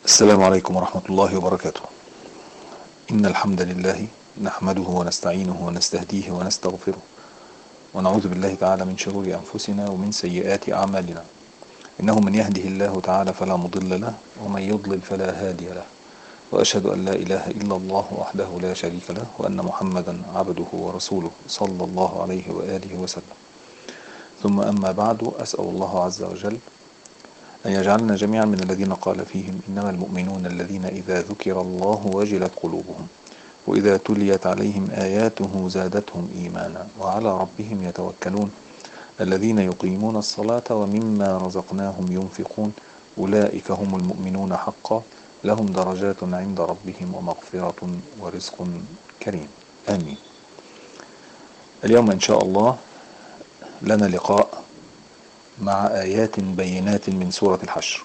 السلام عليكم ورحمة الله وبركاته إن الحمد لله نحمده ونستعينه ونستهديه ونستغفره ونعوذ بالله تعالى من شرور أنفسنا ومن سيئات أعمالنا إنه من يهده الله تعالى فلا مضل له ومن يضلل فلا هادي له وأشهد أن لا إله إلا الله وحده لا شريك له وأن محمدا عبده ورسوله صلى الله عليه وآله وسلم ثم أما بعد أسأل الله عز وجل أن يجعلنا جميعا من الذين قال فيهم إنما المؤمنون الذين إذا ذكر الله وجلت قلوبهم وإذا تليت عليهم آياته زادتهم إيمانا وعلى ربهم يتوكلون الذين يقيمون الصلاة ومما رزقناهم ينفقون أولئك هم المؤمنون حقا لهم درجات عند ربهم ومغفرة ورزق كريم آمين اليوم إن شاء الله لنا لقاء مع آيات بينات من سورة الحشر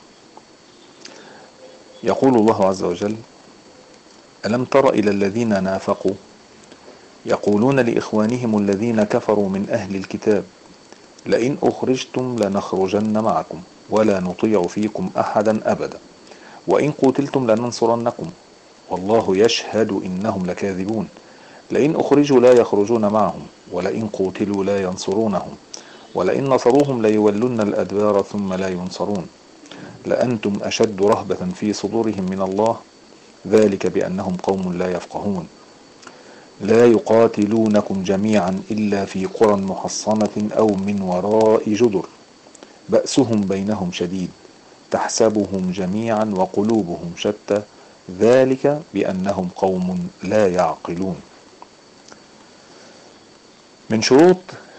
يقول الله عز وجل ألم تر إلى الذين نافقوا يقولون لإخوانهم الذين كفروا من أهل الكتاب لئن أخرجتم لنخرجن معكم ولا نطيع فيكم أحدا أبدا وإن قتلتم لننصرنكم والله يشهد إنهم لكاذبون لئن أخرجوا لا يخرجون معهم ولئن قتلوا لا ينصرونهم ولئن نصروهم ليولن الأدبار ثم لا ينصرون لأنتم أشد رهبة في صدورهم من الله ذلك بأنهم قوم لا يفقهون لا يقاتلونكم جميعا إلا في قرى محصنة أو من وراء جدر بأسهم بينهم شديد تحسبهم جميعا وقلوبهم شتى ذلك بأنهم قوم لا يعقلون من شروط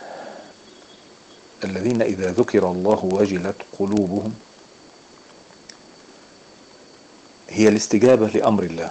الذين إذا ذكر الله وجلت قلوبهم هي الاستجابة لأمر الله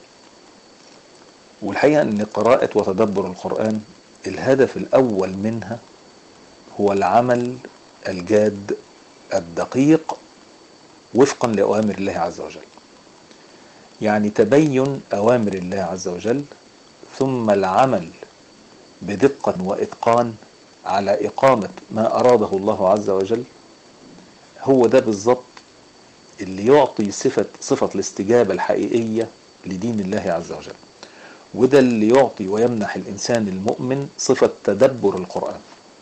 والحقيقة أن قراءة وتدبر القرآن الهدف الأول منها هو العمل الجاد الدقيق وفقا لأوامر الله عز وجل يعني تبين أوامر الله عز وجل ثم العمل بدقة وإتقان على إقامة ما أراده الله عز وجل هو ده بالظبط اللي يعطي صفة صفة الاستجابة الحقيقية لدين الله عز وجل وده اللي يعطي ويمنح الإنسان المؤمن صفة تدبر القرآن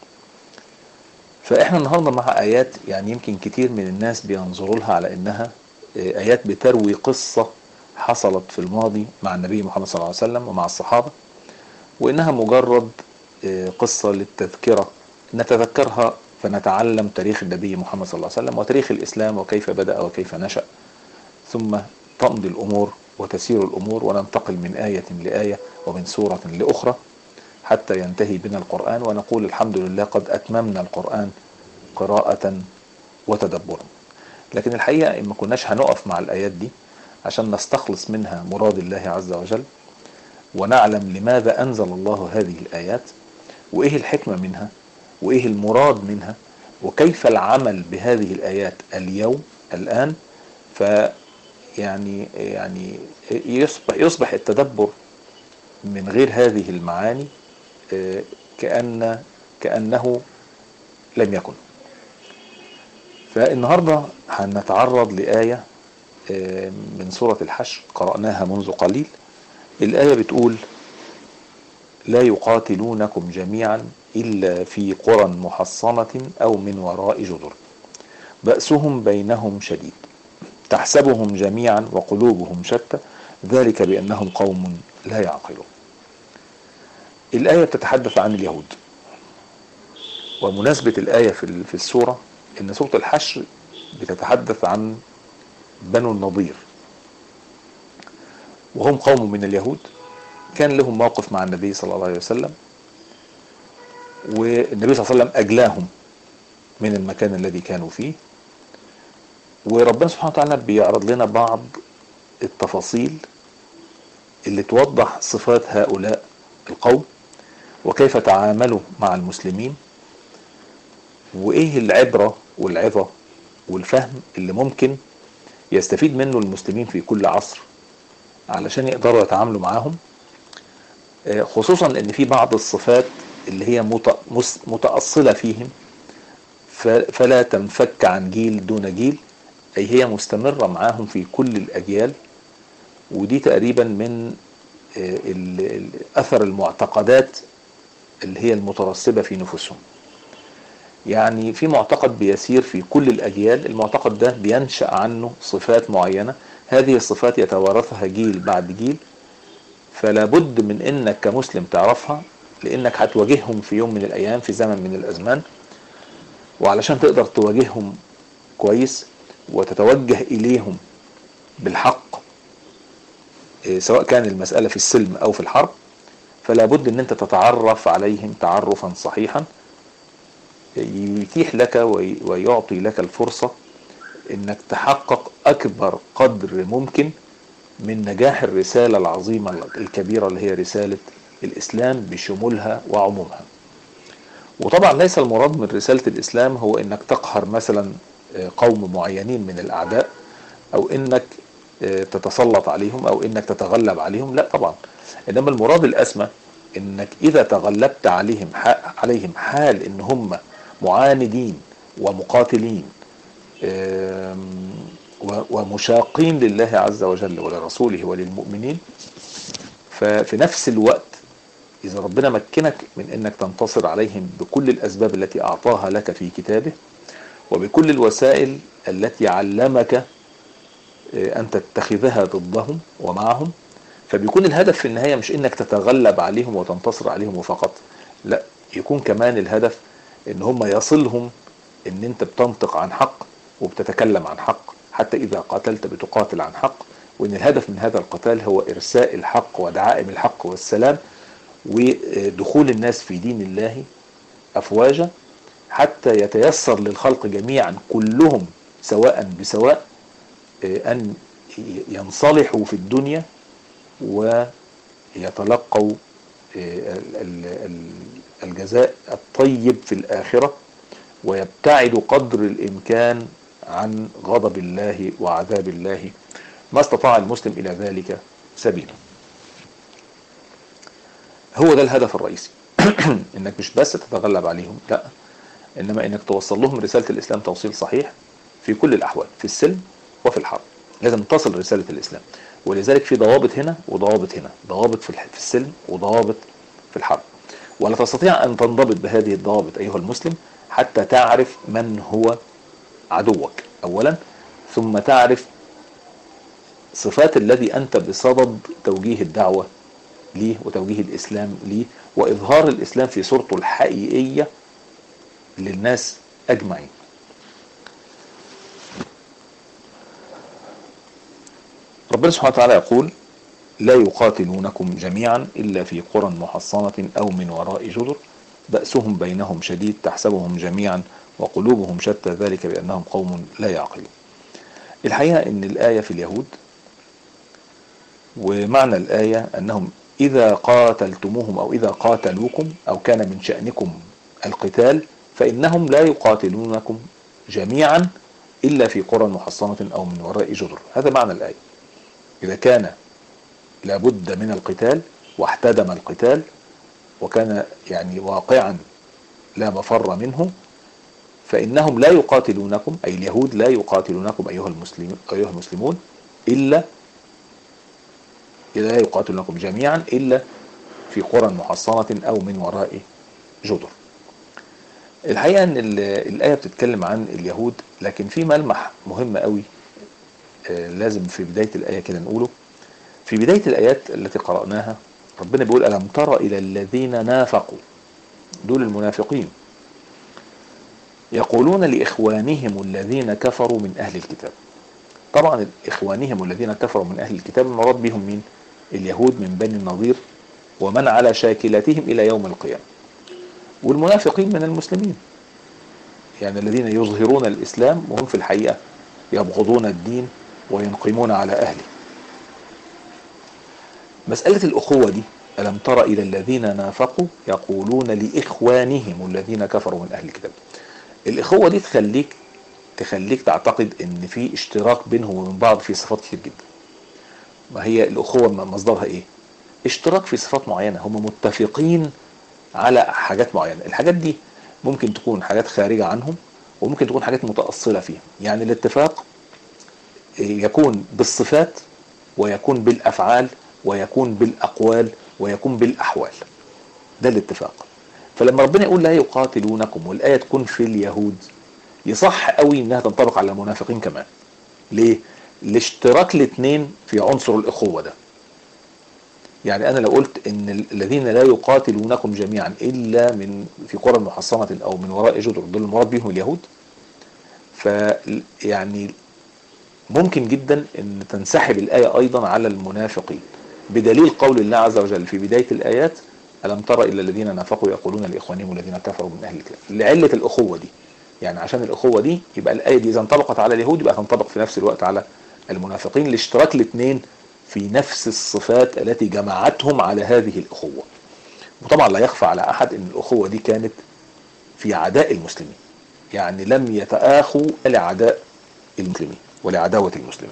فإحنا النهاردة مع آيات يعني يمكن كتير من الناس بينظروا لها على إنها آيات بتروي قصة حصلت في الماضي مع النبي محمد صلى الله عليه وسلم ومع الصحابة وإنها مجرد قصة للتذكرة نتذكرها فنتعلم تاريخ النبي محمد صلى الله عليه وسلم وتاريخ الإسلام وكيف بدأ وكيف نشأ ثم تمضي الأمور وتسير الأمور وننتقل من آية لآية ومن سورة لأخرى حتى ينتهي بنا القرآن ونقول الحمد لله قد أتممنا القرآن قراءة وتدبرا لكن الحقيقة إن ما كناش هنقف مع الآيات دي عشان نستخلص منها مراد الله عز وجل ونعلم لماذا أنزل الله هذه الآيات وإيه الحكمة منها وإيه المراد منها وكيف العمل بهذه الآيات اليوم الآن فيعني يعني يصبح, يصبح التدبر من غير هذه المعاني كأن كأنه لم يكن فالنهاردة هنتعرض لآية من سورة الحشر قرأناها منذ قليل الآية بتقول لا يقاتلونكم جميعا إلا في قرى محصنة أو من وراء جدر بأسهم بينهم شديد تحسبهم جميعا وقلوبهم شتى ذلك بأنهم قوم لا يعقلون الآية تتحدث عن اليهود ومناسبة الآية في السورة إن سورة الحشر بتتحدث عن بنو النضير وهم قوم من اليهود كان لهم موقف مع النبي صلى الله عليه وسلم والنبي صلى الله عليه وسلم أجلاهم من المكان الذي كانوا فيه وربنا سبحانه وتعالى بيعرض لنا بعض التفاصيل اللي توضح صفات هؤلاء القوم وكيف تعاملوا مع المسلمين وإيه العبرة والعظة والفهم اللي ممكن يستفيد منه المسلمين في كل عصر علشان يقدروا يتعاملوا معاهم خصوصا ان في بعض الصفات اللي هي متأصلة فيهم فلا تنفك عن جيل دون جيل أي هي مستمرة معاهم في كل الأجيال ودي تقريبا من أثر المعتقدات اللي هي المترسبة في نفوسهم يعني في معتقد بيسير في كل الأجيال المعتقد ده بينشأ عنه صفات معينة هذه الصفات يتوارثها جيل بعد جيل فلا بد من انك كمسلم تعرفها لانك هتواجههم في يوم من الايام في زمن من الازمان وعلشان تقدر تواجههم كويس وتتوجه اليهم بالحق سواء كان المسألة في السلم او في الحرب فلا بد ان انت تتعرف عليهم تعرفا صحيحا يتيح لك ويعطي لك الفرصة انك تحقق اكبر قدر ممكن من نجاح الرسالة العظيمة الكبيرة اللي هي رسالة الاسلام بشمولها وعمومها وطبعا ليس المراد من رسالة الاسلام هو انك تقهر مثلا قوم معينين من الاعداء او انك تتسلط عليهم او انك تتغلب عليهم لا طبعا انما المراد الاسمى انك اذا تغلبت عليهم عليهم حال ان هم معاندين ومقاتلين ومشاقين لله عز وجل ولرسوله وللمؤمنين ففي نفس الوقت إذا ربنا مكنك من أنك تنتصر عليهم بكل الأسباب التي أعطاها لك في كتابه وبكل الوسائل التي علمك أن تتخذها ضدهم ومعهم فبيكون الهدف في النهاية مش أنك تتغلب عليهم وتنتصر عليهم فقط لا يكون كمان الهدف ان هم يصلهم ان انت بتنطق عن حق وبتتكلم عن حق حتى اذا قاتلت بتقاتل عن حق وان الهدف من هذا القتال هو ارساء الحق ودعائم الحق والسلام ودخول الناس في دين الله افواجا حتى يتيسر للخلق جميعا كلهم سواء بسواء ان ينصلحوا في الدنيا ويتلقوا الجزاء الطيب في الآخرة ويبتعد قدر الإمكان عن غضب الله وعذاب الله ما استطاع المسلم إلى ذلك سبيلا هو ده الهدف الرئيسي انك مش بس تتغلب عليهم لا انما انك توصل لهم رسالة الاسلام توصيل صحيح في كل الاحوال في السلم وفي الحرب لازم تصل رسالة الاسلام ولذلك في ضوابط هنا وضوابط هنا ضوابط في السلم وضوابط في الحرب ولا تستطيع أن تنضبط بهذه الضوابط أيها المسلم حتى تعرف من هو عدوك أولا ثم تعرف صفات الذي أنت بصدد توجيه الدعوة ليه وتوجيه الإسلام ليه وإظهار الإسلام في صورته الحقيقية للناس أجمعين ربنا سبحانه وتعالى يقول لا يقاتلونكم جميعا إلا في قرى محصنة أو من وراء جدر بأسهم بينهم شديد تحسبهم جميعا وقلوبهم شتى ذلك بأنهم قوم لا يعقلون الحقيقة أن الآية في اليهود ومعنى الآية أنهم إذا قاتلتموهم أو إذا قاتلوكم أو كان من شأنكم القتال فإنهم لا يقاتلونكم جميعا إلا في قرى محصنة أو من وراء جدر هذا معنى الآية إذا كان لابد من القتال واحتدم القتال وكان يعني واقعا لا مفر منه فإنهم لا يقاتلونكم أي اليهود لا يقاتلونكم أيها المسلمون, أيها المسلمون إلا لا يقاتلونكم جميعا إلا في قرى محصنة أو من وراء جدر الحقيقة أن الآية بتتكلم عن اليهود لكن في ملمح مهم قوي لازم في بداية الآية كده نقوله في بداية الآيات التي قرأناها ربنا بيقول ألم تر إلى الذين نافقوا دول المنافقين يقولون لإخوانهم الذين كفروا من أهل الكتاب طبعا إخوانهم الذين كفروا من أهل الكتاب المراد بهم مين اليهود من بني النضير ومن على شاكلتهم إلى يوم القيامة والمنافقين من المسلمين يعني الذين يظهرون الإسلام وهم في الحقيقة يبغضون الدين وينقمون على أهله مسألة الأخوة دي ألم تر إلى الذين نافقوا يقولون لإخوانهم الذين كفروا من أهل الكتاب الأخوة دي تخليك تخليك تعتقد ان في اشتراك بينهم وبين بعض في صفات كتير جدا ما هي الأخوة مصدرها ايه اشتراك في صفات معينة هم متفقين على حاجات معينة الحاجات دي ممكن تكون حاجات خارجة عنهم وممكن تكون حاجات متأصلة فيهم يعني الاتفاق يكون بالصفات ويكون بالافعال ويكون بالاقوال ويكون بالاحوال ده الاتفاق فلما ربنا يقول لا يقاتلونكم والايه تكون في اليهود يصح قوي انها تنطبق على المنافقين كمان ليه الاشتراك الاثنين في عنصر الاخوه ده يعني انا لو قلت ان الذين لا يقاتلونكم جميعا الا من في قرى محصنه او من وراء جدر دول المراد بهم اليهود ف يعني ممكن جدا ان تنسحب الايه ايضا على المنافقين بدليل قول الله عز وجل في بدايه الايات الم تر الى الذين نافقوا يقولون لاخوانهم الذين كفروا من اهل الكتاب لعله الاخوه دي يعني عشان الاخوه دي يبقى الايه دي اذا انطبقت على اليهود يبقى تنطبق في نفس الوقت على المنافقين لاشتراك الاثنين في نفس الصفات التي جمعتهم على هذه الاخوه وطبعا لا يخفى على احد ان الاخوه دي كانت في عداء المسلمين يعني لم يتآخوا لعداء المسلمين ولعداوة المسلمين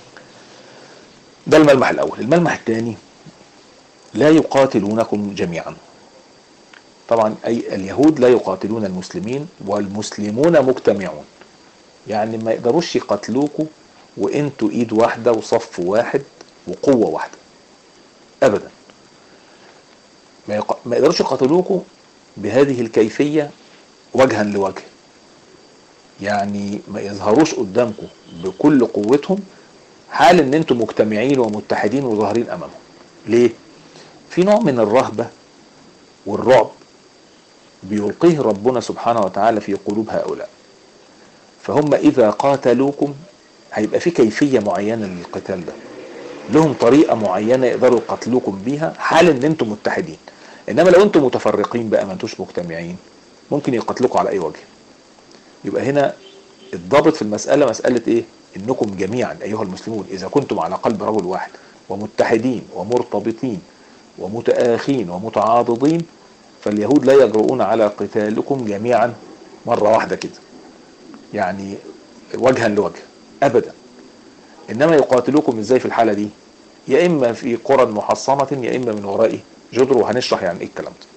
ده الملمح الأول الملمح الثاني لا يقاتلونكم جميعا طبعا أي اليهود لا يقاتلون المسلمين والمسلمون مجتمعون يعني ما يقدروش يقاتلوكوا وانتوا ايد واحدة وصف واحد وقوة واحدة ابدا ما, يق... ما يقدروش يقاتلوكوا بهذه الكيفية وجها لوجه يعني ما يظهروش قدامكم بكل قوتهم حال ان انتم مجتمعين ومتحدين وظاهرين امامهم ليه في نوع من الرهبة والرعب بيلقيه ربنا سبحانه وتعالى في قلوب هؤلاء فهم اذا قاتلوكم هيبقى في كيفية معينة للقتال ده لهم طريقة معينة يقدروا يقتلوكم بيها حال ان انتم متحدين انما لو انتم متفرقين بقى ما انتوش مجتمعين ممكن يقتلوكوا على اي وجه يبقى هنا الضابط في المسألة مسألة ايه انكم جميعا ايها المسلمون اذا كنتم على قلب رجل واحد ومتحدين ومرتبطين ومتآخين ومتعاضدين فاليهود لا يجرؤون على قتالكم جميعا مرة واحدة كده يعني وجها لوجه ابدا انما يقاتلوكم ازاي في الحالة دي يا اما في قرى محصنة يا اما من وراء جدر وهنشرح يعني ايه الكلام ده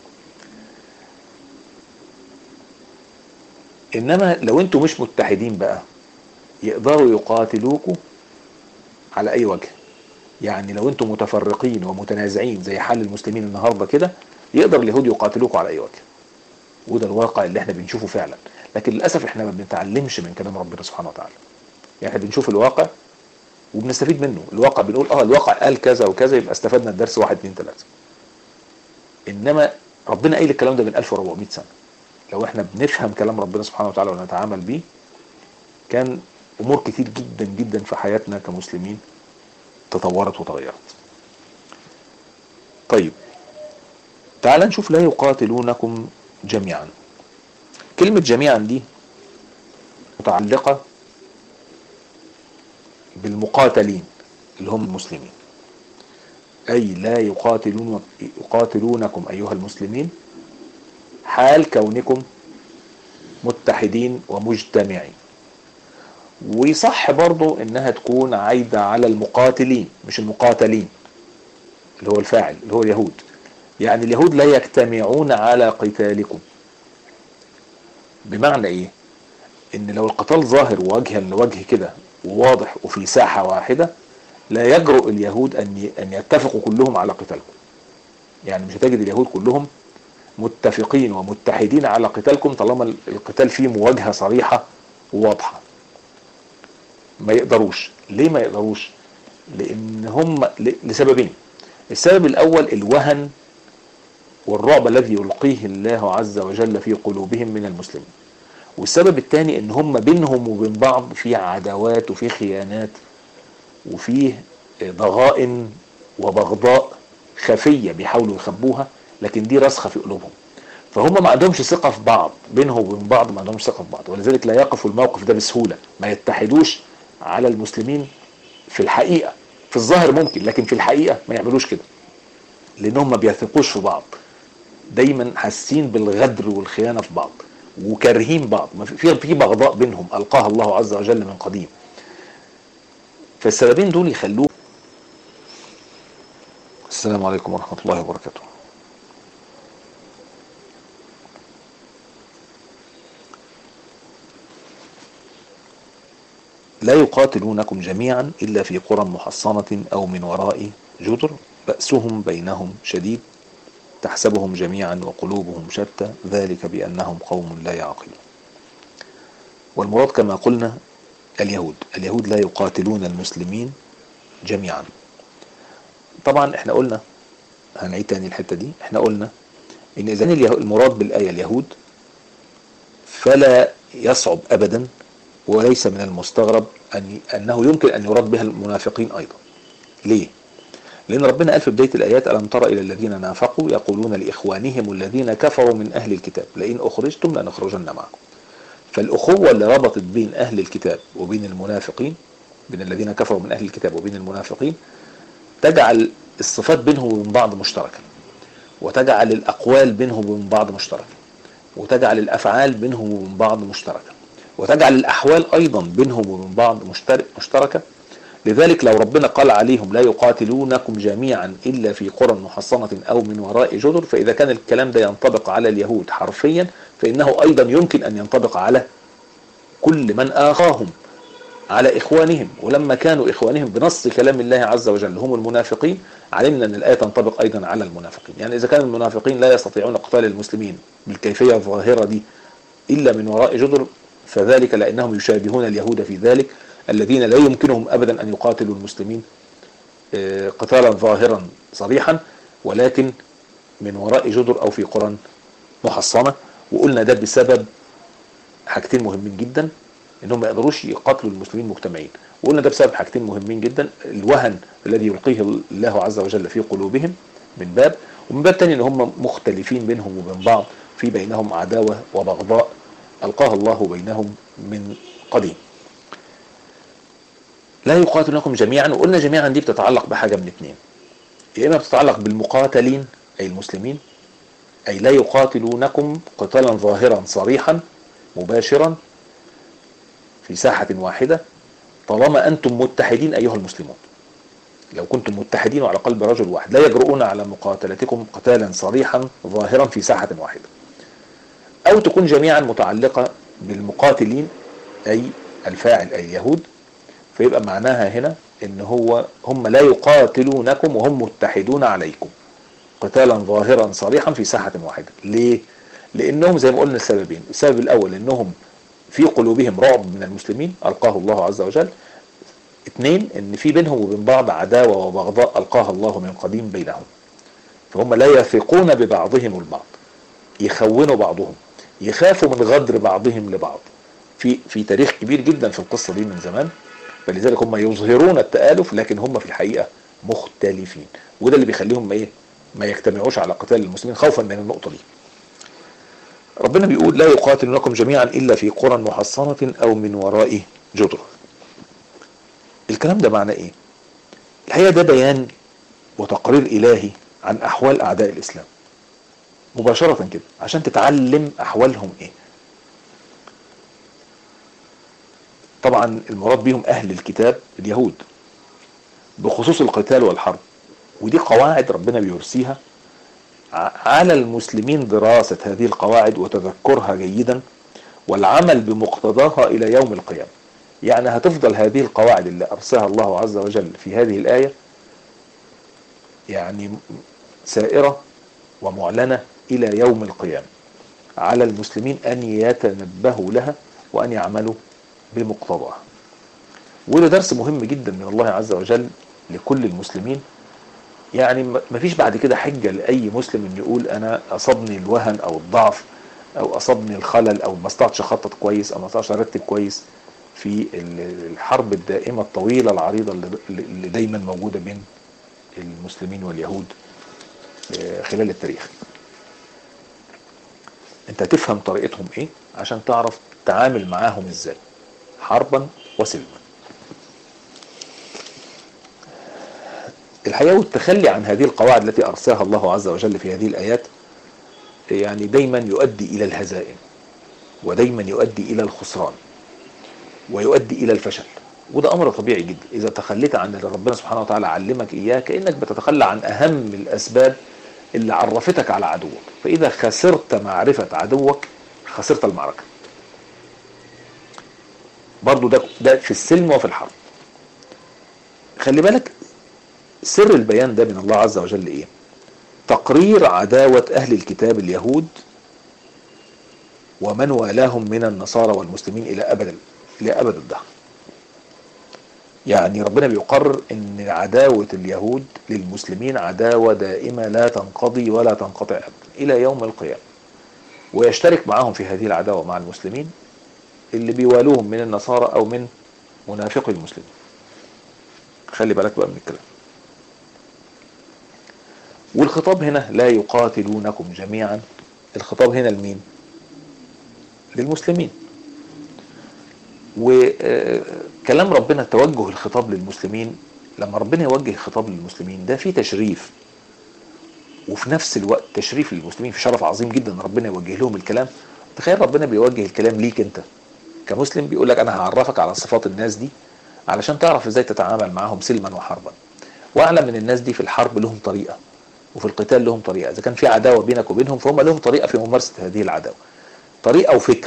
انما لو انتم مش متحدين بقى يقدروا يقاتلوكوا على اي وجه يعني لو انتم متفرقين ومتنازعين زي حال المسلمين النهارده كده يقدر اليهود يقاتلوكوا على اي وجه وده الواقع اللي احنا بنشوفه فعلا لكن للاسف احنا ما بنتعلمش من كلام ربنا سبحانه وتعالى يعني احنا بنشوف الواقع وبنستفيد منه الواقع بنقول اه الواقع قال كذا وكذا يبقى استفدنا الدرس واحد اتنين تلاته انما ربنا قايل الكلام ده من 1400 سنه لو احنا بنفهم كلام ربنا سبحانه وتعالى ونتعامل بيه كان امور كتير جدا جدا في حياتنا كمسلمين تطورت وتغيرت طيب تعال نشوف لا يقاتلونكم جميعا كلمة جميعا دي متعلقة بالمقاتلين اللي هم المسلمين أي لا يقاتلون يقاتلونكم أيها المسلمين حال كونكم متحدين ومجتمعين ويصح برضو انها تكون عايدة على المقاتلين مش المقاتلين اللي هو الفاعل اللي هو اليهود يعني اليهود لا يجتمعون على قتالكم بمعنى ايه ان لو القتال ظاهر وجها لوجه كده وواضح وفي ساحة واحدة لا يجرؤ اليهود ان ان يتفقوا كلهم على قتالكم يعني مش هتجد اليهود كلهم متفقين ومتحدين على قتالكم طالما القتال فيه مواجهة صريحة وواضحة ما يقدروش ليه ما يقدروش لان هم لسببين السبب الاول الوهن والرعب الذي يلقيه الله عز وجل في قلوبهم من المسلمين والسبب الثاني ان هم بينهم وبين بعض في عداوات وفي خيانات وفي ضغائن وبغضاء خفية بيحاولوا يخبوها لكن دي راسخة في قلوبهم فهم ما عندهمش ثقة في بعض بينهم وبين بعض ما عندهمش ثقة في بعض ولذلك لا يقفوا الموقف ده بسهولة ما يتحدوش على المسلمين في الحقيقة في الظاهر ممكن لكن في الحقيقة ما يعملوش كده لانهم ما بيثقوش في بعض دايما حاسين بالغدر والخيانة في بعض وكارهين بعض في في بغضاء بينهم القاها الله عز وجل من قديم فالسببين دول يخلوه السلام عليكم ورحمة الله وبركاته لا يقاتلونكم جميعا إلا في قرى محصنة أو من وراء جدر بأسهم بينهم شديد تحسبهم جميعا وقلوبهم شتى ذلك بأنهم قوم لا يعقلون والمراد كما قلنا اليهود اليهود لا يقاتلون المسلمين جميعا طبعا احنا قلنا هنعيد تاني الحتة دي احنا قلنا ان اذا المراد بالآية اليهود فلا يصعب ابدا وليس من المستغرب أن أنه يمكن أن يراد بها المنافقين أيضا ليه؟ لأن ربنا قال في بداية الآيات ألم تر إلى الذين نافقوا يقولون لإخوانهم الذين كفروا من أهل الكتاب لئن أخرجتم لنخرجن معكم فالأخوة اللي ربطت بين أهل الكتاب وبين المنافقين بين الذين كفروا من أهل الكتاب وبين المنافقين تجعل الصفات بينهم وبين بعض مشتركة وتجعل الأقوال بينهم وبين بعض مشتركة وتجعل الأفعال بينهم وبين بعض مشتركة وتجعل الأحوال أيضا بينهم وبين بعض مشتركة لذلك لو ربنا قال عليهم لا يقاتلونكم جميعا إلا في قرى محصنة أو من وراء جدر فإذا كان الكلام ده ينطبق على اليهود حرفيا فإنه أيضا يمكن أن ينطبق على كل من آخاهم على إخوانهم ولما كانوا إخوانهم بنص كلام الله عز وجل هم المنافقين علمنا أن الآية تنطبق أيضا على المنافقين يعني إذا كان المنافقين لا يستطيعون قتال المسلمين بالكيفية الظاهرة دي إلا من وراء جدر فذلك لأنهم يشابهون اليهود في ذلك الذين لا يمكنهم أبدا أن يقاتلوا المسلمين قتالا ظاهرا صريحا ولكن من وراء جدر أو في قرى محصنة وقلنا ده بسبب حاجتين مهمين جدا انهم ما يقدروش يقاتلوا المسلمين مجتمعين وقلنا ده بسبب حاجتين مهمين جدا الوهن الذي يلقيه الله عز وجل في قلوبهم من باب ومن باب تاني ان هم مختلفين بينهم وبين بعض في بينهم عداوة وبغضاء ألقاها الله بينهم من قديم لا يقاتلونكم جميعا وقلنا جميعا دي بتتعلق بحاجة من اتنين يا إما بتتعلق بالمقاتلين أي المسلمين أي لا يقاتلونكم قتالا ظاهرا صريحا مباشرا في ساحة واحدة طالما أنتم متحدين أيها المسلمون لو كنتم متحدين على قلب رجل واحد لا يجرؤون على مقاتلتكم قتالا صريحا ظاهرا في ساحة واحدة أو تكون جميعا متعلقة بالمقاتلين أي الفاعل أي اليهود فيبقى معناها هنا ان هو هم لا يقاتلونكم وهم متحدون عليكم قتالا ظاهرا صريحا في ساحة واحدة ليه؟ لانهم زي ما قلنا السببين السبب الاول انهم في قلوبهم رعب من المسلمين القاه الله عز وجل اثنين ان في بينهم وبين بعض عداوة وبغضاء القاها الله من قديم بينهم فهم لا يثقون ببعضهم البعض يخونوا بعضهم يخافوا من غدر بعضهم لبعض في في تاريخ كبير جدا في القصة دي من زمان فلذلك هم يظهرون التآلف لكن هم في الحقيقة مختلفين وده اللي بيخليهم ايه ما يجتمعوش على قتال المسلمين خوفا من النقطة دي ربنا بيقول لا يقاتلونكم جميعا إلا في قرى محصنة أو من وراء جدر الكلام ده معناه ايه الحقيقة ده بيان وتقرير إلهي عن أحوال أعداء الإسلام مباشرة كده عشان تتعلم أحوالهم ايه طبعا المراد بهم أهل الكتاب اليهود بخصوص القتال والحرب ودي قواعد ربنا بيرسيها على المسلمين دراسة هذه القواعد وتذكرها جيدا والعمل بمقتضاها إلى يوم القيامة يعني هتفضل هذه القواعد اللي أرساها الله عز وجل في هذه الآية يعني سائرة ومعلنة إلى يوم القيامة على المسلمين أن يتنبهوا لها وأن يعملوا بمقتضاها وده درس مهم جدا من الله عز وجل لكل المسلمين يعني مفيش بعد كده حجة لأي مسلم ان يقول انا اصابني الوهن او الضعف او اصابني الخلل او ما استطعتش اخطط كويس او ما استطعتش ارتب كويس في الحرب الدائمة الطويلة العريضة اللي دايما موجودة بين المسلمين واليهود خلال التاريخ انت تفهم طريقتهم ايه عشان تعرف تتعامل معاهم ازاي حربا وسلما الحقيقة والتخلي عن هذه القواعد التي أرساها الله عز وجل في هذه الآيات يعني دايما يؤدي إلى الهزائم ودايما يؤدي إلى الخسران ويؤدي إلى الفشل وده أمر طبيعي جدا إذا تخليت عن اللي ربنا سبحانه وتعالى علمك إياه كأنك بتتخلى عن أهم الأسباب اللي عرفتك على عدوك فإذا خسرت معرفة عدوك خسرت المعركة برضو ده ده في السلم وفي الحرب خلي بالك سر البيان ده من الله عز وجل ايه تقرير عداوة اهل الكتاب اليهود ومن والاهم من النصارى والمسلمين الى ابد الى ابد الدهر يعني ربنا بيقرر ان عداوة اليهود للمسلمين عداوة دائمة لا تنقضي ولا تنقطع ابدا الى يوم القيامة ويشترك معهم في هذه العداوة مع المسلمين اللي بيوالوهم من النصارى او من منافقي المسلمين خلي بالك بقى من الكلام والخطاب هنا لا يقاتلونكم جميعا الخطاب هنا لمين للمسلمين وكلام ربنا توجه الخطاب للمسلمين لما ربنا يوجه الخطاب للمسلمين ده فيه تشريف وفي نفس الوقت تشريف للمسلمين في شرف عظيم جدا ربنا يوجه لهم الكلام تخيل ربنا بيوجه الكلام ليك انت كمسلم بيقول لك انا هعرفك على صفات الناس دي علشان تعرف ازاي تتعامل معاهم سلما وحربا واعلم ان الناس دي في الحرب لهم طريقه وفي القتال لهم طريقه اذا كان في عداوه بينك وبينهم فهم لهم طريقه في ممارسه هذه العداوه طريقه وفكر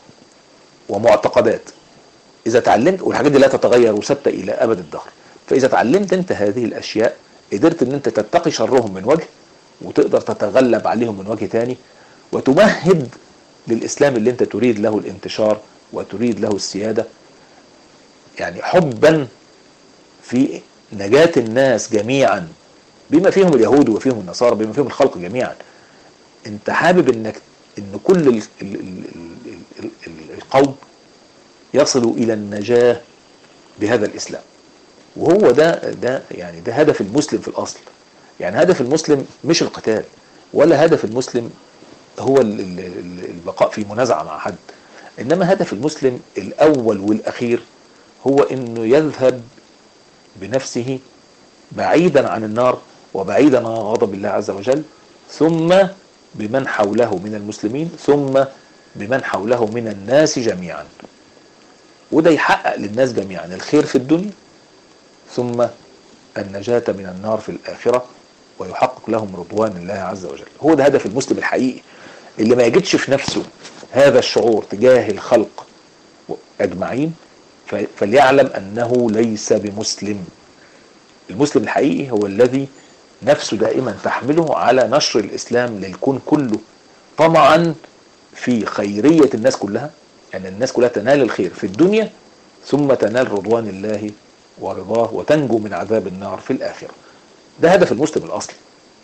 ومعتقدات اذا تعلمت والحاجات دي لا تتغير وثابته الى ابد الدهر فاذا تعلمت انت هذه الاشياء قدرت ان انت تتقي شرهم من وجه وتقدر تتغلب عليهم من وجه تاني وتمهد للاسلام اللي انت تريد له الانتشار وتريد له السياده يعني حبا في نجاة الناس جميعا بما فيهم اليهود وفيهم النصارى بما فيهم الخلق جميعا انت حابب انك ان كل ال ال ال ال ال القوم يصلوا الى النجاة بهذا الاسلام وهو ده ده يعني ده هدف المسلم في الاصل يعني هدف المسلم مش القتال ولا هدف المسلم هو البقاء في منازعة مع حد انما هدف المسلم الاول والاخير هو انه يذهب بنفسه بعيدا عن النار وبعيدا عن غضب الله عز وجل ثم بمن حوله من المسلمين ثم بمن حوله من الناس جميعا وده يحقق للناس جميعا الخير في الدنيا ثم النجاة من النار في الآخرة ويحقق لهم رضوان الله عز وجل هو ده هدف المسلم الحقيقي اللي ما يجدش في نفسه هذا الشعور تجاه الخلق أجمعين فليعلم أنه ليس بمسلم المسلم الحقيقي هو الذي نفسه دائما تحمله على نشر الإسلام للكون كله طمعا في خيرية الناس كلها أن يعني الناس كلها تنال الخير في الدنيا ثم تنال رضوان الله ورضاه وتنجو من عذاب النار في الآخرة ده هدف المسلم الأصلي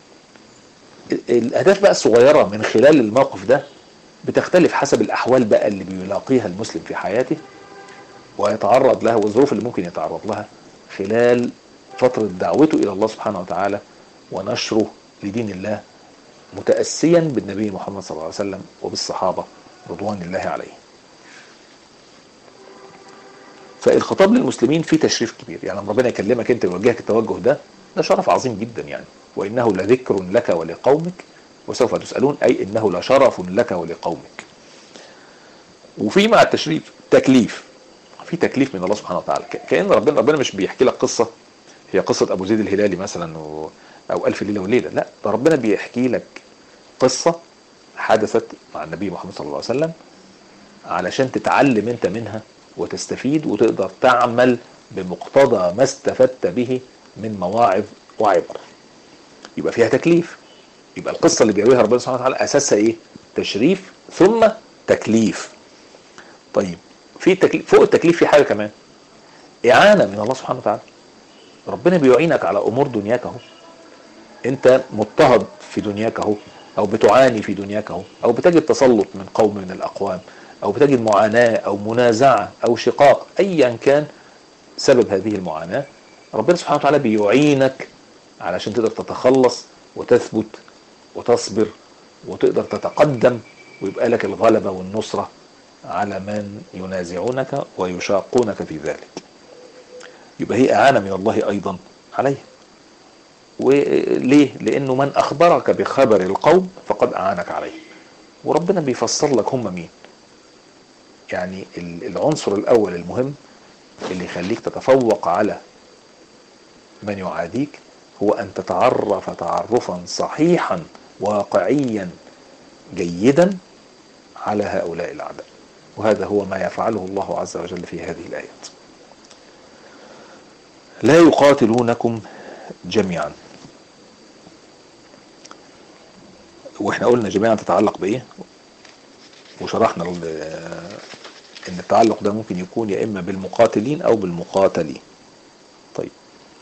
الأهداف بقى الصغيرة من خلال الموقف ده بتختلف حسب الأحوال بقى اللي بيلاقيها المسلم في حياته ويتعرض لها والظروف اللي ممكن يتعرض لها خلال فترة دعوته إلى الله سبحانه وتعالى ونشره لدين الله متأسيا بالنبي محمد صلى الله عليه وسلم وبالصحابة رضوان الله عليهم فالخطاب للمسلمين فيه تشريف كبير يعني لما ربنا يكلمك انت ويوجهك التوجه ده ده شرف عظيم جدا يعني وانه لذكر لك ولقومك وسوف تسالون اي انه لشرف لك ولقومك وفي مع التشريف تكليف في تكليف من الله سبحانه وتعالى كان ربنا ربنا مش بيحكي لك قصه هي قصه ابو زيد الهلالي مثلا و... او الف ليله وليله لا ده ربنا بيحكي لك قصه حدثت مع النبي محمد صلى الله عليه وسلم علشان تتعلم انت منها وتستفيد وتقدر تعمل بمقتضى ما استفدت به من مواعظ وعبر يبقى فيها تكليف يبقى القصة اللي بيرويها ربنا سبحانه وتعالى أساسها إيه؟ تشريف ثم تكليف طيب في تكليف فوق التكليف في حاجة كمان إعانة من الله سبحانه وتعالى ربنا بيعينك على أمور دنياك أهو أنت مضطهد في دنياك أهو أو بتعاني في دنياك أهو أو بتجد تسلط من قوم من الأقوام أو بتجد معاناة أو منازعة أو شقاق أيا كان سبب هذه المعاناة ربنا سبحانه وتعالى بيعينك علشان تقدر تتخلص وتثبت وتصبر وتقدر تتقدم ويبقى لك الغلبة والنصرة على من ينازعونك ويشاقونك في ذلك يبقى هي إعانة من الله أيضا عليه وليه؟ لأنه من أخبرك بخبر القوم فقد أعانك عليه وربنا بيفسر لك هم مين يعني العنصر الأول المهم اللي يخليك تتفوق على من يعاديك هو أن تتعرف تعرفا صحيحا واقعيا جيدا على هؤلاء الأعداء وهذا هو ما يفعله الله عز وجل في هذه الآيات لا يقاتلونكم جميعا واحنا قلنا جميعا تتعلق بايه وشرحنا ان التعلق ده ممكن يكون يا اما بالمقاتلين او بالمقاتلين طيب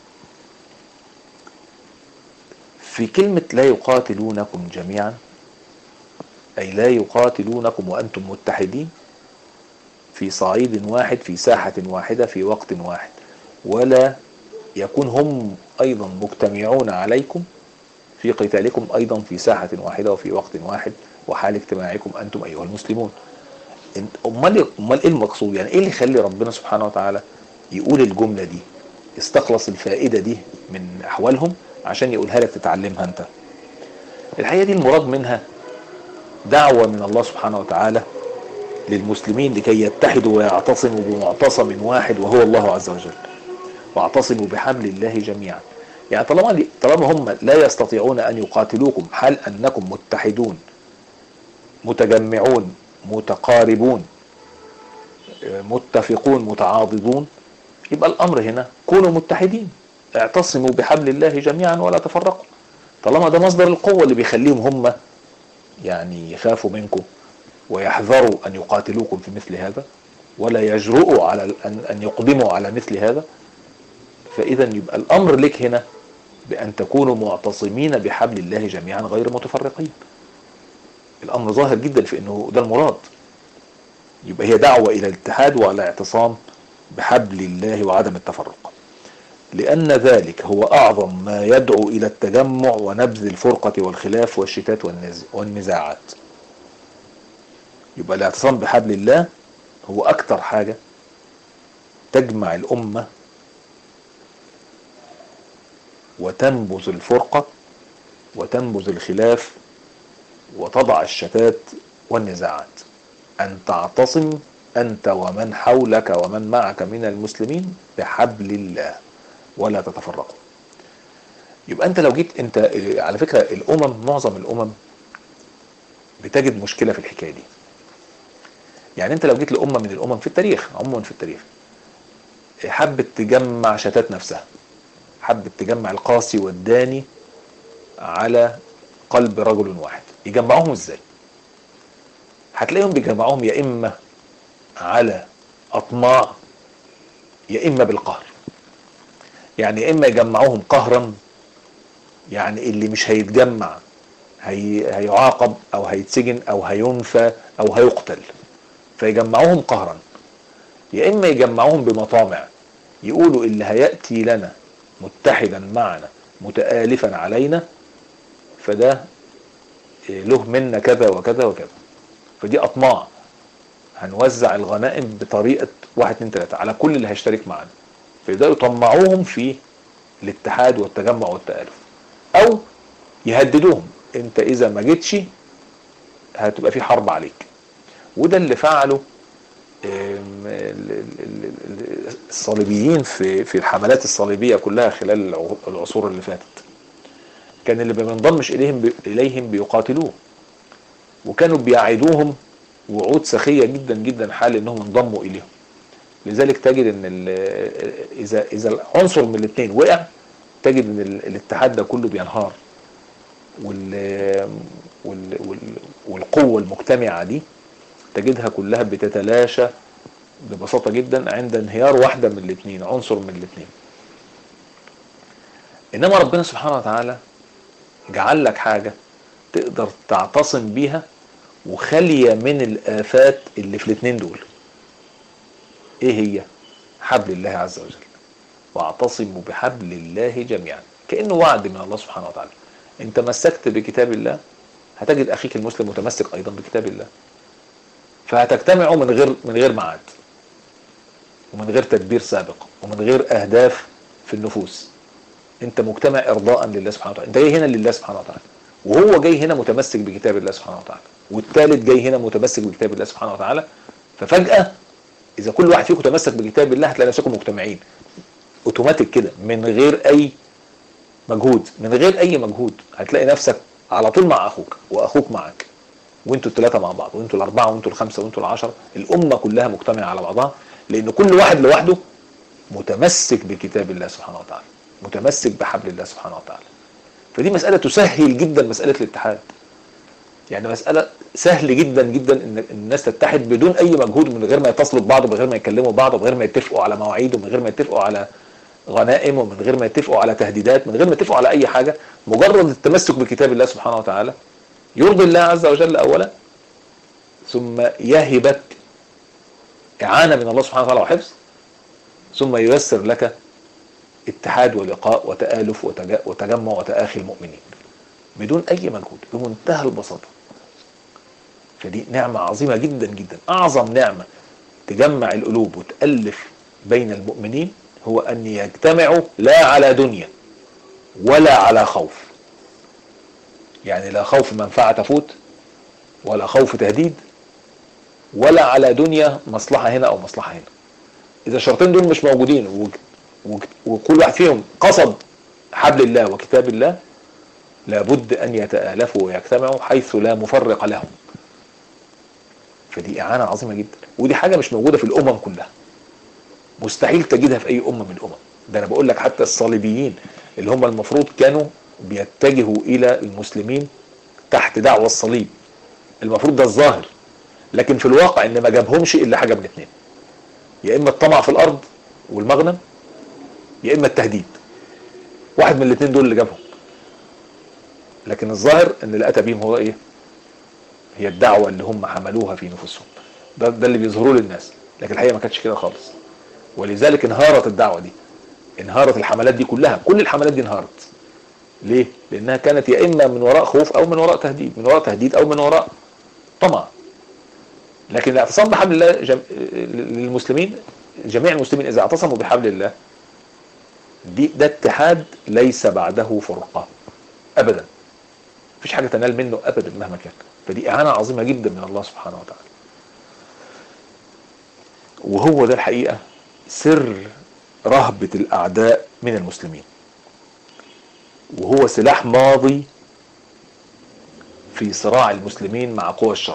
في كلمة لا يقاتلونكم جميعا أي لا يقاتلونكم وأنتم متحدين في صعيد واحد في ساحة واحدة في وقت واحد ولا يكون هم أيضا مجتمعون عليكم في قتالكم أيضا في ساحة واحدة وفي وقت واحد وحال اجتماعكم أنتم أيها المسلمون أمال أمال إيه المقصود يعني إيه اللي يخلي ربنا سبحانه وتعالى يقول الجملة دي استخلص الفائدة دي من أحوالهم عشان يقولها لك تتعلمها أنت الحقيقة دي المراد منها دعوة من الله سبحانه وتعالى للمسلمين لكي يتحدوا ويعتصموا بمعتصم واحد وهو الله عز وجل واعتصموا بحبل الله جميعا يعني طالما طالما هم لا يستطيعون ان يقاتلوكم حال انكم متحدون متجمعون متقاربون متفقون متعاضدون يبقى الامر هنا كونوا متحدين اعتصموا بحبل الله جميعا ولا تفرقوا طالما ده مصدر القوه اللي بيخليهم هم يعني يخافوا منكم ويحذروا ان يقاتلوكم في مثل هذا ولا يجرؤوا على ان ان يقدموا على مثل هذا فاذا يبقى الامر لك هنا بان تكونوا معتصمين بحبل الله جميعا غير متفرقين الامر ظاهر جدا في انه ده المراد يبقى هي دعوه الى الاتحاد وعلى اعتصام بحبل الله وعدم التفرق لأن ذلك هو أعظم ما يدعو إلى التجمع ونبذ الفرقة والخلاف والشتات والنزاعات يبقى الاعتصام بحبل الله هو أكتر حاجة تجمع الأمة وتنبذ الفرقة وتنبذ الخلاف وتضع الشتات والنزاعات أن تعتصم أنت ومن حولك ومن معك من المسلمين بحبل الله ولا تتفرقوا يبقى انت لو جيت انت على فكره الامم معظم الامم بتجد مشكله في الحكايه دي يعني انت لو جيت لامه من الامم في التاريخ عموما في التاريخ حبت تجمع شتات نفسها حبت تجمع القاسي والداني على قلب رجل واحد يجمعوهم ازاي هتلاقيهم بيجمعوهم يا اما على اطماع يا اما بالقهر يعني يا اما يجمعوهم قهرا يعني اللي مش هيتجمع هي هيعاقب او هيتسجن او هينفى او هيقتل فيجمعوهم قهرا يا اما يجمعوهم بمطامع يقولوا اللي هياتي لنا متحدا معنا متآلفا علينا فده له منا كذا وكذا وكذا فدي اطماع هنوزع الغنائم بطريقه واحد اتنين تلاته على كل اللي هيشترك معنا فيبداوا يطمعوهم في الاتحاد والتجمع والتآلف او يهددوهم انت اذا ما جيتش هتبقى في حرب عليك وده اللي فعله الصليبيين في في الحملات الصليبيه كلها خلال العصور اللي فاتت كان اللي ما بينضمش اليهم اليهم بيقاتلوه وكانوا بيعيدوهم وعود سخيه جدا جدا حال انهم انضموا اليهم لذلك تجد ان اذا اذا العنصر من الاثنين وقع تجد ان الاتحاد ده كله بينهار وال وال وال والقوه المجتمعه دي تجدها كلها بتتلاشى ببساطه جدا عند انهيار واحده من الاثنين عنصر من الاثنين انما ربنا سبحانه وتعالى جعل لك حاجه تقدر تعتصم بيها وخاليه من الافات اللي في الاثنين دول ايه هي حبل الله عز وجل واعتصموا بحبل الله جميعا كانه وعد من الله سبحانه وتعالى ان تمسكت بكتاب الله هتجد اخيك المسلم متمسك ايضا بكتاب الله فهتجتمعوا من غير من غير ميعاد ومن غير تدبير سابق ومن غير اهداف في النفوس انت مجتمع ارضاء لله سبحانه وتعالى انت جاي هنا لله سبحانه وتعالى وهو جاي هنا متمسك بكتاب الله سبحانه وتعالى والثالث جاي هنا متمسك بكتاب الله سبحانه وتعالى ففجاه اذا كل واحد فيكم تمسك بكتاب الله هتلاقي نفسكم مجتمعين اوتوماتيك كده من غير اي مجهود من غير اي مجهود هتلاقي نفسك على طول مع اخوك واخوك معك وانتوا الثلاثه مع بعض وانتوا الاربعه وانتوا الخمسه وانتوا العشره الامه كلها مجتمعه على بعضها لان كل واحد لوحده متمسك بكتاب الله سبحانه وتعالى متمسك بحبل الله سبحانه وتعالى فدي مساله تسهل جدا مساله الاتحاد يعني مسألة سهل جدا جدا ان الناس تتحد بدون اي مجهود من غير ما يتصلوا ببعض ومن غير ما يكلموا بعض ومن غير ما يتفقوا على مواعيد ومن غير ما يتفقوا على غنائم ومن غير ما يتفقوا على تهديدات من غير ما يتفقوا على اي حاجة مجرد التمسك بكتاب الله سبحانه وتعالى يرضي الله عز وجل اولا ثم يهبك اعانة من الله سبحانه وتعالى وحفظ ثم ييسر لك اتحاد ولقاء وتآلف وتجمع وتآخي المؤمنين بدون اي مجهود بمنتهى البساطه فدي نعمة عظيمة جدا جدا أعظم نعمة تجمع القلوب وتألف بين المؤمنين هو أن يجتمعوا لا على دنيا ولا على خوف يعني لا خوف منفعة تفوت ولا خوف تهديد ولا على دنيا مصلحة هنا أو مصلحة هنا إذا الشرطين دول مش موجودين وكل واحد فيهم قصد حبل الله وكتاب الله لابد أن يتآلفوا ويجتمعوا حيث لا مفرق لهم فدي إعانة عظيمة جدا ودي حاجة مش موجودة في الأمم كلها مستحيل تجدها في أي أمة من الأمم ده أنا بقول لك حتى الصليبيين اللي هم المفروض كانوا بيتجهوا إلى المسلمين تحت دعوة الصليب المفروض ده الظاهر لكن في الواقع ان ما جابهمش الا حاجه من اتنين يا اما الطمع في الارض والمغنم يا اما التهديد واحد من الاتنين دول اللي جابهم لكن الظاهر ان اللي اتى بيهم هو ايه هي الدعوه اللي هم حملوها في نفوسهم ده, ده اللي بيظهروه للناس لكن الحقيقه ما كانتش كده خالص ولذلك انهارت الدعوه دي انهارت الحملات دي كلها كل الحملات دي انهارت ليه لانها كانت يا اما من وراء خوف او من وراء تهديد من وراء تهديد او من وراء طمع لكن الاعتصام بحبل الله جم... للمسلمين جميع المسلمين اذا اعتصموا بحبل الله دي ده اتحاد ليس بعده فرقه ابدا مفيش حاجه تنال منه ابدا مهما كان فدي اعانه عظيمه جدا من الله سبحانه وتعالى وهو ده الحقيقه سر رهبه الاعداء من المسلمين وهو سلاح ماضي في صراع المسلمين مع قوى الشر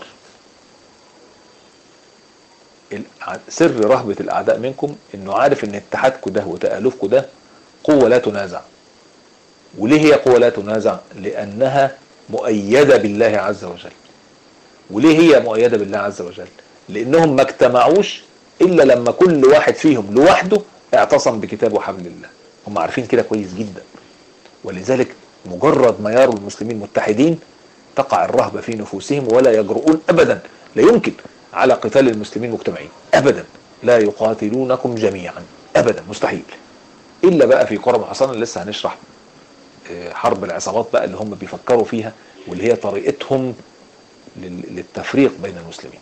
سر رهبة الأعداء منكم إنه عارف إن اتحادكم ده وتآلفكم ده قوة لا تنازع وليه هي قوة لا تنازع لأنها مؤيدة بالله عز وجل وليه هي مؤيدة بالله عز وجل لأنهم ما اجتمعوش إلا لما كل واحد فيهم لوحده اعتصم بكتاب وحبل الله هم عارفين كده كويس جدا ولذلك مجرد ما يروا المسلمين متحدين تقع الرهبة في نفوسهم ولا يجرؤون أبدا لا يمكن على قتال المسلمين مجتمعين أبدا لا يقاتلونكم جميعا أبدا مستحيل إلا بقى في قرى محصنة لسه هنشرح حرب العصابات بقى اللي هم بيفكروا فيها واللي هي طريقتهم للتفريق بين المسلمين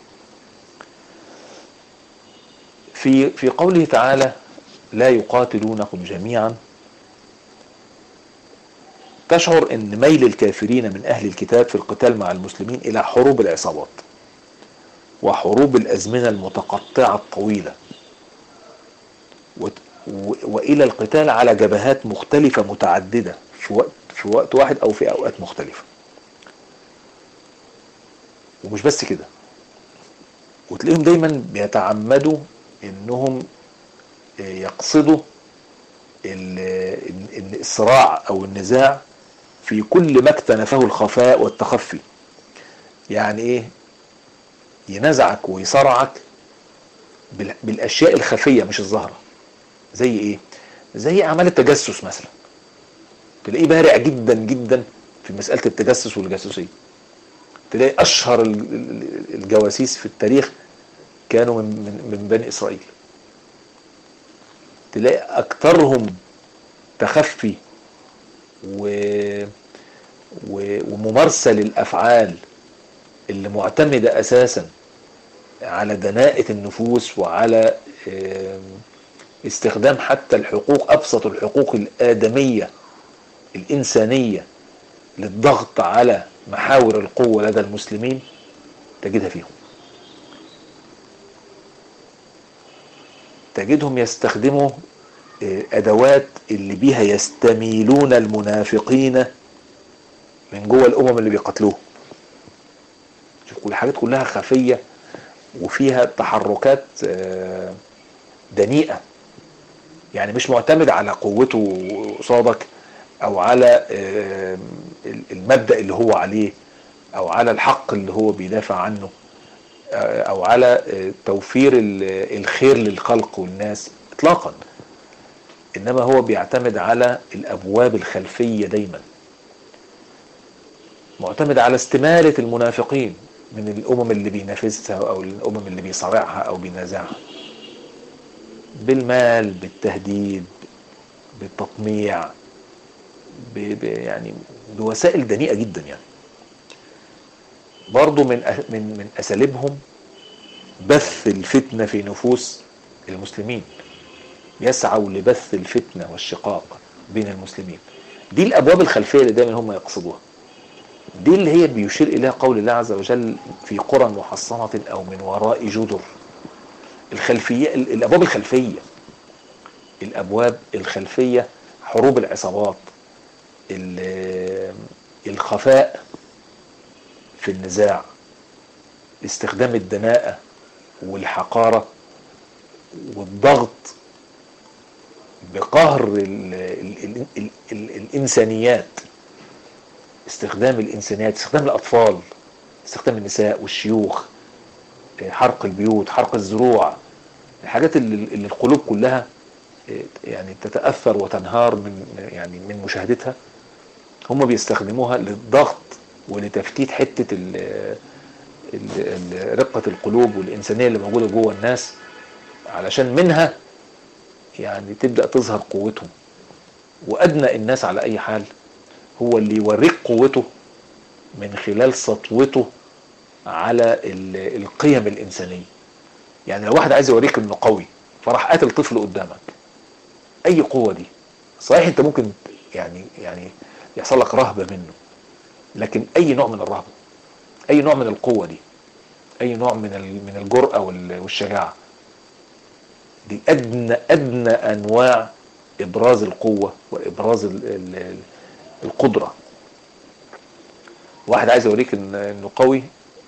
في في قوله تعالى لا يقاتلونكم جميعا تشعر ان ميل الكافرين من اهل الكتاب في القتال مع المسلمين الى حروب العصابات وحروب الازمنه المتقطعه الطويله والى القتال على جبهات مختلفه متعدده في وقت في وقت واحد او في اوقات مختلفه ومش بس كده وتلاقيهم دايما بيتعمدوا انهم يقصدوا الصراع او النزاع في كل ما اكتنفه الخفاء والتخفي يعني ايه ينزعك ويصرعك بالاشياء الخفيه مش الظاهره زي ايه زي اعمال التجسس مثلا تلاقيه بارع جدا جدا في مساله التجسس والجاسوسيه تلاقي اشهر الجواسيس في التاريخ كانوا من, من, من بني اسرائيل تلاقي اكثرهم تخفي و... و... وممارسه للافعال اللي معتمده اساسا على دناءه النفوس وعلى استخدام حتى الحقوق ابسط الحقوق الادميه الانسانيه للضغط على محاور القوه لدى المسلمين تجدها فيهم تجدهم يستخدموا ادوات اللي بيها يستميلون المنافقين من جوه الامم اللي بيقتلوهم والحاجات كلها خفيه وفيها تحركات آه، دنيئه يعني مش معتمد على قوته قصادك او على آه، المبدا اللي هو عليه او على الحق اللي هو بيدافع عنه آه، او على آه، توفير ال- الخير للخلق والناس اطلاقا انما هو بيعتمد على الابواب الخلفيه دايما معتمد على استماله المنافقين من الامم اللي بينافسها او الامم اللي بيصارعها او بينازعها بالمال بالتهديد بالتطميع ب... ب... يعني بوسائل دنيئه جدا يعني برضو من أ... من من اساليبهم بث الفتنه في نفوس المسلمين يسعوا لبث الفتنه والشقاق بين المسلمين دي الابواب الخلفيه اللي دايما هم يقصدوها دي اللي هي بيشير اليها قول الله عز وجل في قرى محصنه او من وراء جدر الخلفيه ال- الابواب الخلفيه الابواب الخلفيه حروب العصابات ال- الخفاء في النزاع استخدام الدناءة والحقارة والضغط بقهر ال ال ال ال ال الإنسانيات استخدام الإنسانيات استخدام الأطفال استخدام النساء والشيوخ حرق البيوت حرق الزروع الحاجات اللي, اللي القلوب كلها يعني تتأثر وتنهار من يعني من مشاهدتها هم بيستخدموها للضغط ولتفتيت حتة ال ال رقة القلوب والإنسانية اللي موجودة جوه الناس علشان منها يعني تبدأ تظهر قوتهم وأدنى الناس على أي حال هو اللي يوريك قوته من خلال سطوته على القيم الإنسانية يعني لو واحد عايز يوريك إنه قوي فراح قاتل طفل قدامك أي قوة دي صحيح أنت ممكن يعني يعني يحصل لك رهبة منه لكن أي نوع من الرهبة أي نوع من القوة دي أي نوع من من الجرأة والشجاعة دي أدنى أدنى أنواع إبراز القوة وإبراز ال ال القدرة واحد عايز يوريك إن إنه قوي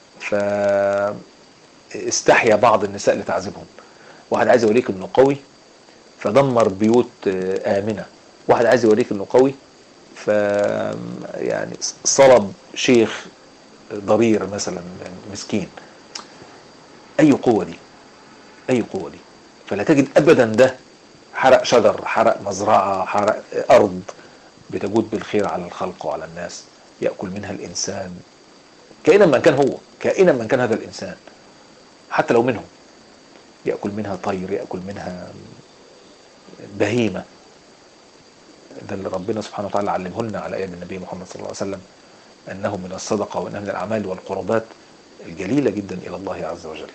فاستحيا بعض النساء لتعذيبهم واحد عايز يوريك إنه قوي فدمر بيوت آمنة واحد عايز يوريك إنه قوي ف يعني صلب شيخ ضرير مثلا مسكين اي قوه دي اي قوه دي فلا تجد ابدا ده حرق شجر حرق مزرعه حرق ارض بتجود بالخير على الخلق وعلى الناس ياكل منها الانسان كائنا من كان هو كائنا من كان هذا الانسان حتى لو منهم ياكل منها طير ياكل منها بهيمه ده اللي ربنا سبحانه وتعالى علمه لنا على ايد النبي محمد صلى الله عليه وسلم انه من الصدقه وانه من الاعمال والقربات الجليله جدا الى الله عز وجل.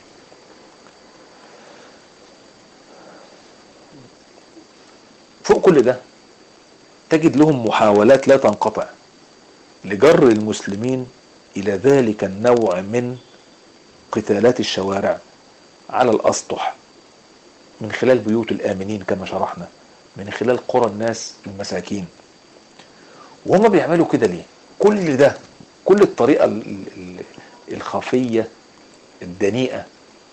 فوق كل ده تجد لهم محاولات لا تنقطع لجر المسلمين الى ذلك النوع من قتالات الشوارع على الاسطح من خلال بيوت الامنين كما شرحنا من خلال قرى الناس المساكين وهم بيعملوا كده ليه كل ده كل الطريقة الخفية الدنيئة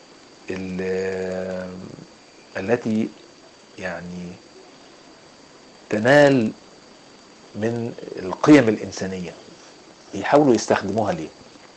التي يعني تنال من القيم الإنسانية يحاولوا يستخدموها ليه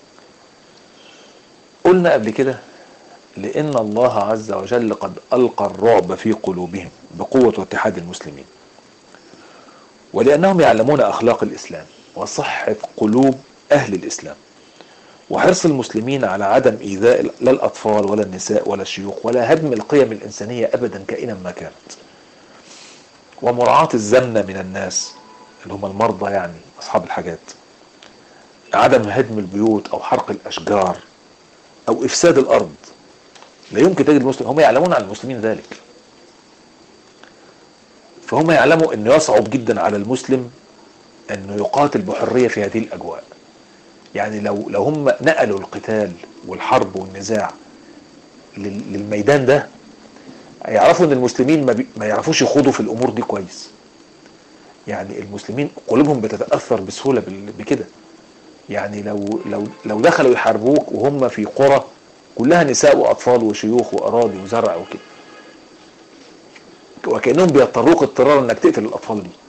قلنا قبل كده لأن الله عز وجل قد ألقى الرعب في قلوبهم بقوة واتحاد المسلمين ولأنهم يعلمون أخلاق الإسلام وصحة قلوب أهل الإسلام وحرص المسلمين على عدم إيذاء لا الأطفال ولا النساء ولا الشيوخ ولا هدم القيم الإنسانية أبدا كائنا ما كانت ومراعاة الزمنة من الناس اللي هم المرضى يعني أصحاب الحاجات عدم هدم البيوت أو حرق الأشجار أو إفساد الأرض لا يمكن تجد المسلم هم يعلمون عن المسلمين ذلك فهم يعلموا أنه يصعب جدا على المسلم أنه يقاتل بحرية في هذه الأجواء يعني لو لو هم نقلوا القتال والحرب والنزاع للميدان ده يعرفوا ان المسلمين ما, بي ما يعرفوش يخوضوا في الامور دي كويس يعني المسلمين قلوبهم بتتاثر بسهوله بكده يعني لو لو لو دخلوا يحاربوك وهم في قرى كلها نساء واطفال وشيوخ واراضي وزرع وكده وكانهم بيضطروك اضطرارا انك تقتل الاطفال دي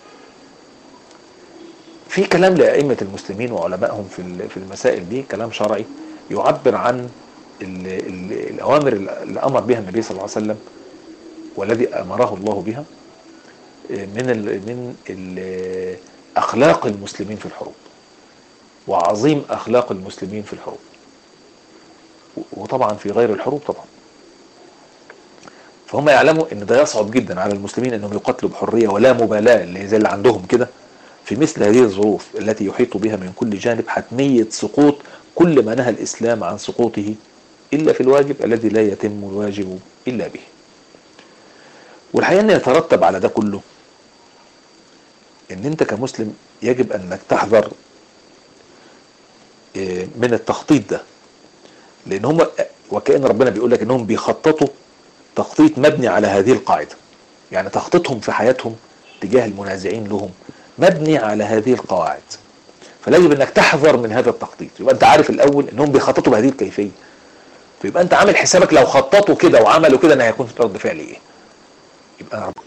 في كلام لائمه المسلمين وعلمائهم في ال- في المسائل دي كلام شرعي يعبر عن ال ال الاوامر اللي امر بها النبي صلى الله عليه وسلم والذي امره الله بها من ال من ال اخلاق المسلمين في الحروب وعظيم اخلاق المسلمين في الحروب وطبعا في غير الحروب طبعا فهم يعلموا ان ده يصعب جدا على المسلمين انهم يقاتلوا بحريه ولا مبالاه اللي زي اللي عندهم كده في مثل هذه الظروف التي يحيط بها من كل جانب حتميه سقوط كل ما نهى الاسلام عن سقوطه الا في الواجب الذي لا يتم الواجب الا به. والحقيقه ان يترتب على ده كله ان انت كمسلم يجب انك تحذر إيه، من التخطيط ده لان هم وكأن ربنا بيقول لك انهم بيخططوا تخطيط مبني على هذه القاعدة يعني تخطيطهم في حياتهم تجاه المنازعين لهم مبني على هذه القواعد فيجب انك تحذر من هذا التخطيط يبقى انت عارف الاول انهم بيخططوا بهذه الكيفية فيبقى انت عامل حسابك لو خططوا كده وعملوا كده ان هيكون في رد فعل ايه يبقى رب...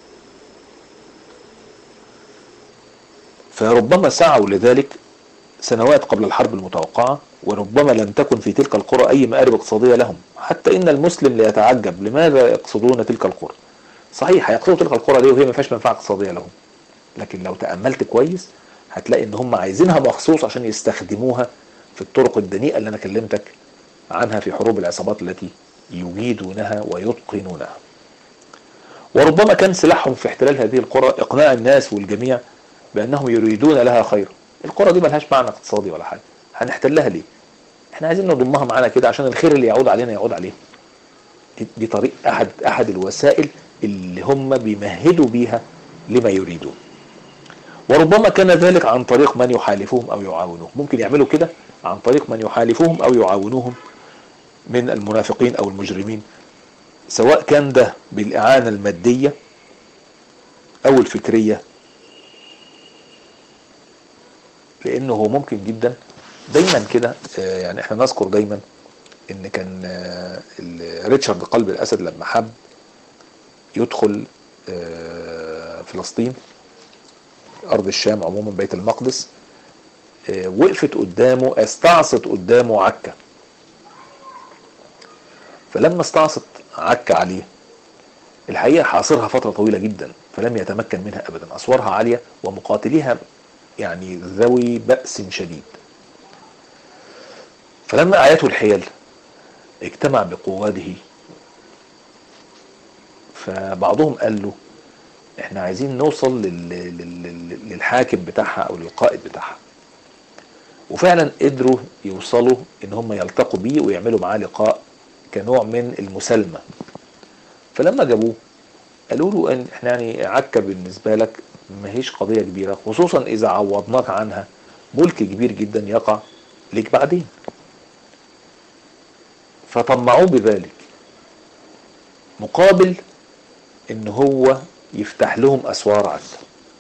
فربما سعوا لذلك سنوات قبل الحرب المتوقعة وربما لم تكن في تلك القرى أي مآرب اقتصادية لهم حتى إن المسلم ليتعجب لماذا يقصدون تلك القرى صحيح هيقصدوا تلك القرى دي وهي ما فيهاش منفعة اقتصادية لهم لكن لو تأملت كويس هتلاقي إن هم عايزينها مخصوص عشان يستخدموها في الطرق الدنيئة اللي أنا كلمتك عنها في حروب العصابات التي يجيدونها ويتقنونها وربما كان سلاحهم في احتلال هذه القرى إقناع الناس والجميع بأنهم يريدون لها خير القرى دي ملهاش معنى اقتصادي ولا حاجة هنحتلها ليه احنا عايزين نضمها معانا كده عشان الخير اللي يعود علينا يعود عليهم دي- دي طريق احد احد الوسائل اللي هم بيمهدوا بيها لما يريدون وربما كان ذلك عن طريق من يحالفهم او يعاونوهم ممكن يعملوا كده عن طريق من يحالفهم او يعاونوهم من المنافقين او المجرمين سواء كان ده بالاعانه الماديه او الفكريه لانه هو ممكن جدا دايما كده آه، يعني احنا نذكر دايما ان كان آه، ال- ريتشارد قلب الاسد لما حب يدخل آه، فلسطين ارض الشام عموما بيت المقدس آه، وقفت قدامه استعصت قدامه عكا فلما استعصت عكا عليه الحقيقه حاصرها فتره طويله جدا فلم يتمكن منها ابدا اسوارها عاليه ومقاتليها يعني ذوي بأس شديد فلما أعيته الحيل اجتمع بقواده فبعضهم قال له احنا عايزين نوصل لل... لل... للحاكم بتاعها او للقائد بتاعها وفعلا قدروا يوصلوا ان هم يلتقوا بيه ويعملوا معاه لقاء كنوع من المسالمة فلما جابوه قالوا له ان احنا يعني عكا بالنسبة لك ما هيش قضية كبيرة خصوصا اذا عوضناك عنها ملك كبير جدا يقع ليك بعدين فطمعوه بذلك مقابل ان هو يفتح لهم اسوار عكا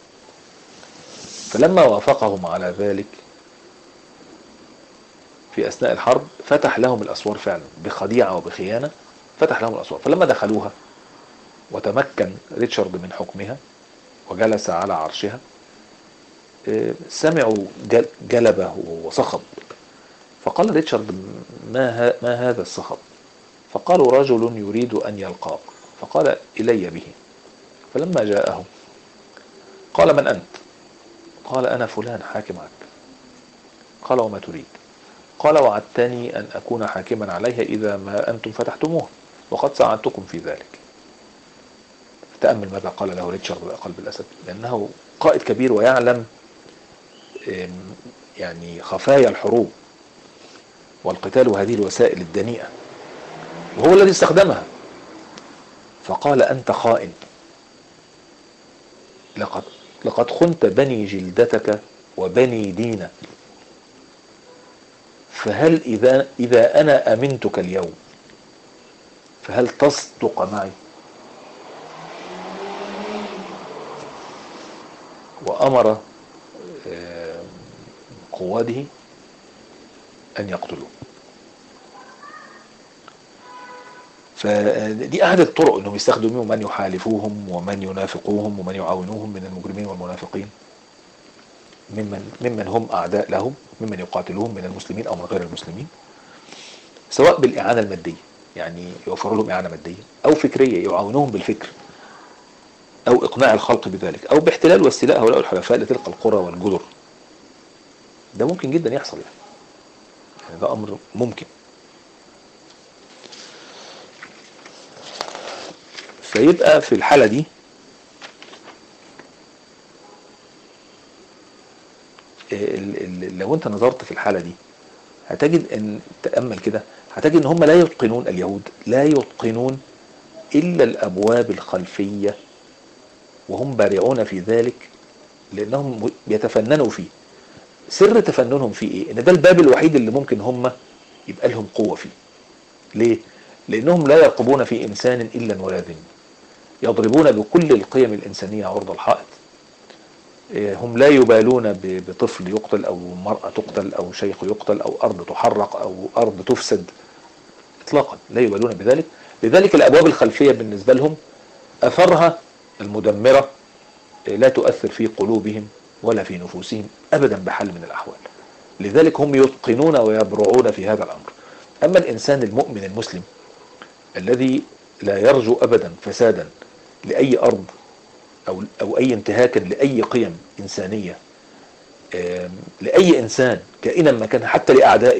فلما وافقهم على ذلك في اثناء الحرب فتح لهم الاسوار فعلا بخديعه وبخيانه فتح لهم الاسوار فلما دخلوها وتمكن ريتشارد من حكمها وجلس على عرشها آه، سمعوا جل- جلبه وصخب فقال ريتشارد ما, ها ما هذا الصخب فقالوا رجل يريد أن يلقاك فقال إلي به فلما جاءه قال من أنت قال أنا فلان حاكم عك قال وما تريد قال وعدتني أن أكون حاكما عليها إذا ما أنتم فتحتموها وقد ساعدتكم في ذلك تأمل ماذا قال له ريتشارد قلب الأسد لأنه قائد كبير ويعلم آم، يعني خفايا الحروب والقتال وهذه الوسائل الدنيئة وهو الذي استخدمها فقال أنت خائن لقد لقد خنت بني جلدتك وبني دينك فهل إذا إذا أنا أمنتك اليوم فهل تصدق معي وأمر آه، قواده أن يقتلوه فدي أحد الطرق أنهم يستخدموا من يحالفوهم ومن ينافقوهم ومن يعاونوهم من المجرمين والمنافقين ممن ممن هم أعداء لهم ممن يقاتلوهم من المسلمين أو من غير المسلمين سواء بالإعانة المادية يعني يوفروا لهم إعانة مادية أو فكرية يعاونوهم بالفكر أو إقناع الخلق بذلك أو باحتلال واستيلاء هؤلاء الحلفاء لتلك القرى والجدر ده ممكن جدا يحصل يعني, يعني ده أمر ممكن فيبقى في الحالة دي ال- ال- لو انت نظرت في الحالة دي هتجد ان تأمل كده هتجد ان هم لا يتقنون اليهود لا يتقنون الا الابواب الخلفية وهم بارعون في ذلك لانهم يتفننوا فيه سر تفننهم فيه ايه ان ده الباب الوحيد اللي ممكن هم يبقى لهم قوة فيه ليه لانهم لا يرقبون في انسان الا ولا ذم يضربون بكل القيم الانسانية عرض الحائط هم لا يبالون ب- بطفل يقتل او مرأة تقتل او شيخ يقتل او ارض تحرق او ارض تفسد اطلاقا لا يبالون بذلك لذلك الابواب الخلفية بالنسبة لهم اثرها المدمرة لا تؤثر في قلوبهم ولا في نفوسهم ابدا بحال من الاحوال لذلك هم يتقنون ويبرعون في هذا الامر اما الانسان المؤمن المسلم الذي لا يرجو ابدا فسادا لاي ارض او او اي انتهاكا لاي قيم انسانيه آم، لاي انسان كائنا ما كان حتى لاعدائه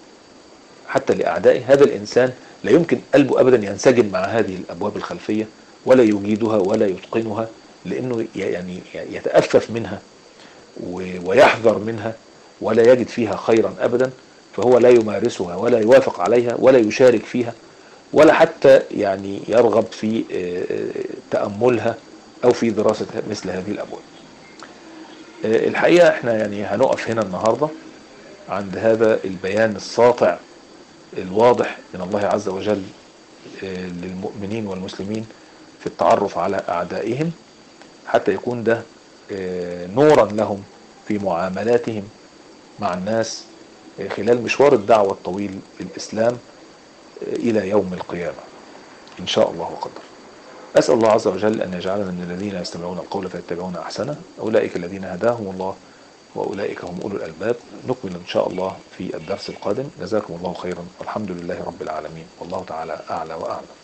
حتى لاعدائه هذا الانسان لا يمكن قلبه ابدا ينسجم مع هذه الابواب الخلفيه ولا يجيدها ولا يتقنها لانه ي- يعني يتأفف منها و- ويحذر منها ولا يجد فيها خيرا ابدا فهو لا يمارسها ولا يوافق عليها ولا يشارك فيها ولا حتى يعني يرغب في آه، آه، تأملها او في دراسة مثل هذه الابواب آه، الحقيقة احنا يعني هنقف هنا النهاردة عند هذا البيان الساطع الواضح من الله عز وجل آه، للمؤمنين والمسلمين في التعرف على اعدائهم حتى يكون ده آه، نورا لهم في معاملاتهم مع الناس آه، خلال مشوار الدعوة الطويل للإسلام آه، إلى يوم القيامة إن شاء الله وقدر أسأل الله عز وجل أن يجعلنا من الذين يستمعون القول فيتبعون أحسنه أولئك الذين هداهم الله وأولئك هم أولو الألباب نكمل إن شاء الله في الدرس القادم جزاكم الله خيرا والحمد لله رب العالمين والله تعالى أعلى وأعلم